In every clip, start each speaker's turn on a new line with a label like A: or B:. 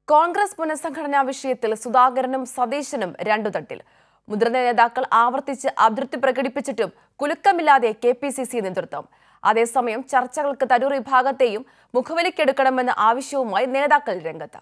A: കോൺഗ്രസ് പുനഃസംഘടനാ വിഷയത്തിൽ സുധാകരനും സതീശനും രണ്ടു തട്ടിൽ മുതിർന്ന നേതാക്കൾ ആവർത്തിച്ച് അതൃപ്തി പ്രകടിപ്പിച്ചിട്ടും കുലുക്കമില്ലാതെ കെ പി സി സി നേതൃത്വം അതേസമയം ചർച്ചകൾക്ക് തരൂർ വിഭാഗത്തെയും മുഖവിലക്കെടുക്കണമെന്ന ആവശ്യവുമായി നേതാക്കൾ രംഗത്ത്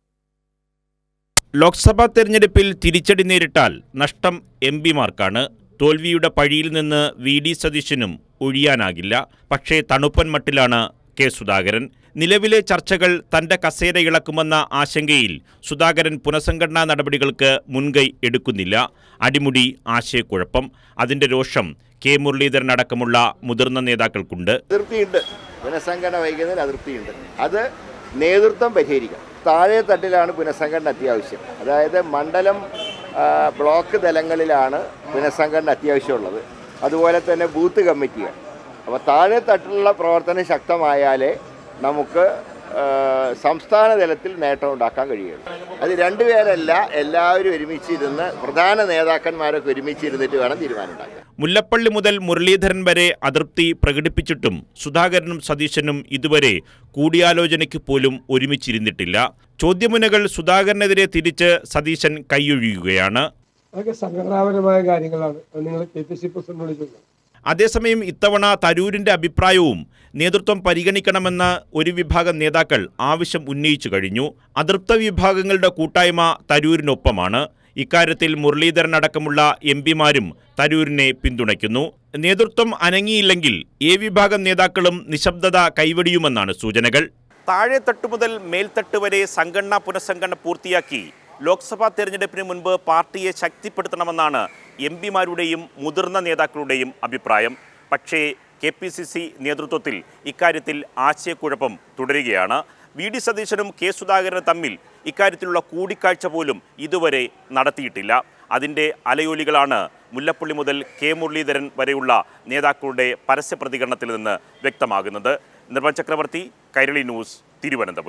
B: ലോക്സഭാ തെരഞ്ഞെടുപ്പിൽ തിരിച്ചടി നേരിട്ടാൽ നഷ്ടം എം പിമാർക്കാണ് തോൽവിയുടെ പഴിയിൽ നിന്ന് വി ഡി സതീശനും ഒഴിയാനാകില്ല പക്ഷേ തണുപ്പൻ മട്ടിലാണ് കെ സുധാകരൻ നിലവിലെ ചർച്ചകൾ തന്റെ കസേര ഇളക്കുമെന്ന ആശങ്കയിൽ സുധാകരൻ പുനഃസംഘടനാ നടപടികൾക്ക് മുൻകൈ എടുക്കുന്നില്ല അടിമുടി ആശയക്കുഴപ്പം അതിന്റെ രോഷം കെ മുരളീധരൻ അടക്കമുള്ള മുതിർന്ന നേതാക്കൾക്കുണ്ട്
C: അതൃപ്തിയുണ്ട് പുനഃസംഘടന വൈകുന്നതിൽ അതൃപ്തിയുണ്ട് അത് നേതൃത്വം പരിഹരിക്കണം താഴെ തട്ടിലാണ് പുനഃസംഘടന അത്യാവശ്യം അതായത് മണ്ഡലം ആ, ബ്ലോക്ക് തലങ്ങളിലാണ് പുനഃസംഘടന അത്യാവശ്യമുള്ളത് അതുപോലെ തന്നെ ബൂത്ത് കമ്മിറ്റികൾ അപ്പോൾ താഴെ തട്ടിലുള്ള പ്രവർത്തനം ശക്തമായാലേ നമുക്ക് ആ, സംസ്ഥാന തലത്തിൽ നേട്ടം ഉണ്ടാക്കാൻ കഴിയുള്ളൂ അത് രണ്ടുപേരല്ല എല്ലാവരും ഒരുമിച്ചിരുന്ന് പ്രധാന നേതാക്കന്മാരൊക്കെ ഒരുമിച്ചിരുന്നിട്ട് വേണം തീരുമാനം ഉണ്ടാക്കാൻ
B: മുല്ലപ്പള്ളി മുതൽ മുരളീധരൻ വരെ അതൃപ്തി പ്രകടിപ്പിച്ചിട്ടും സുധാകരനും സതീശനും ഇതുവരെ കൂടിയാലോചനയ്ക്ക് പോലും ഒരുമിച്ചിരുന്നിട്ടില്ല ചോദ്യമുനകൾ സുധാകരനെതിരെ തിരിച്ച് സതീശൻ കൈയൊഴിയുകയാണ്
D: അതൊക്കെ സംഘടനാപരമായ കാര്യങ്ങളാണ് അത് നിങ്ങൾ കെ പി സി പ്രസിഡന്റിനോട് ചോദിക്കണം
B: അതേസമയം ഇത്തവണ തരൂരിന്റെ അഭിപ്രായവും നേതൃത്വം പരിഗണിക്കണമെന്ന് ഒരു വിഭാഗം നേതാക്കൾ ആവശ്യം ഉന്നയിച്ചു കഴിഞ്ഞു അതൃപ്ത വിഭാഗങ്ങളുടെ കൂട്ടായ്മ തരൂരിനൊപ്പമാണ് ഇക്കാര്യത്തിൽ മുരളീധരൻ അടക്കമുള്ള എം പിമാരും തരൂരിനെ പിന്തുണയ്ക്കുന്നു നേതൃത്വം അനങ്ങിയില്ലെങ്കിൽ എ വിഭാഗം നേതാക്കളും നിശബ്ദത കൈവടിയുമെന്നാണ് സൂചനകൾ താഴെത്തട്ട് മുതൽ മേൽത്തട്ട് വരെ സംഘടനാ പുനഃസംഘടന പൂർത്തിയാക്കി ലോക്സഭാ തെരഞ്ഞെടുപ്പിന് മുൻപ് പാർട്ടിയെ ശക്തിപ്പെടുത്തണമെന്നാണ് എം പിമാരുടെയും മുതിർന്ന നേതാക്കളുടെയും അഭിപ്രായം പക്ഷേ കെ പി സി സി നേതൃത്വത്തിൽ ഇക്കാര്യത്തിൽ ആശയക്കുഴപ്പം തുടരുകയാണ് വി ഡി സതീശനും കെ സുധാകരനും തമ്മിൽ ഇക്കാര്യത്തിലുള്ള കൂടിക്കാഴ്ച പോലും ഇതുവരെ നടത്തിയിട്ടില്ല അതിൻ്റെ അലയൊലികളാണ് മുല്ലപ്പള്ളി മുതൽ കെ മുരളീധരൻ വരെയുള്ള നേതാക്കളുടെ പരസ്യ പ്രതികരണത്തിൽ നിന്ന് വ്യക്തമാകുന്നത് നിർമ്മൽ ചക്രവർത്തി കൈരളി ന്യൂസ് തിരുവനന്തപുരം